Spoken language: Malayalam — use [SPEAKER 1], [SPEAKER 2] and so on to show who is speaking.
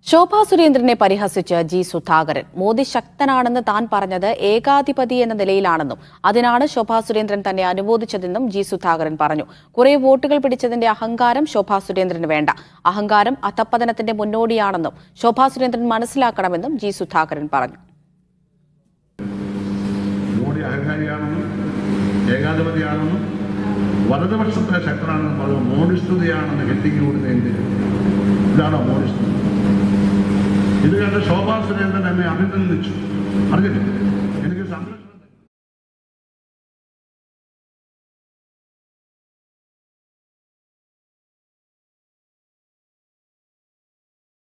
[SPEAKER 1] ശോഭാ സുരേന്ദ്രനെ പരിഹസിച്ച് ജി സുധാകരൻ മോദി ശക്തനാണെന്ന് താൻ പറഞ്ഞത് ഏകാധിപതി എന്ന നിലയിലാണെന്നും അതിനാണ് ശോഭാ സുരേന്ദ്രൻ തന്നെ അനുമോദിച്ചതെന്നും ജി സുധാകരൻ പറഞ്ഞു കുറെ വോട്ടുകൾ പിടിച്ചതിന്റെ അഹങ്കാരം ശോഭാ സുരേന്ദ്രന് വേണ്ട അഹങ്കാരം അധപ്പതനത്തിന്റെ മുന്നോടിയാണെന്നും ശോഭാ സുരേന്ദ്രൻ മനസ്സിലാക്കണമെന്നും ജി സുധാകരൻ പറഞ്ഞു
[SPEAKER 2] മോഡി അഹങ്കാരിയാണെന്നും ഏകാധിപതിയാണെന്നും വലതുപക്ഷത്തെ ശക്തനാണെന്നും അത് മോഡിസ്തുതിയാണെന്ന് ഹെഡിങ് കൂടുന്നതിൻ്റെ ഇതാണോ മോഡിസ്തുതി ഇത് കണ്ട് ശോഭാ സുരേന്ദ്രൻ എന്നെ അഭിനന്ദിച്ചു അറിഞ്ഞില്ലേ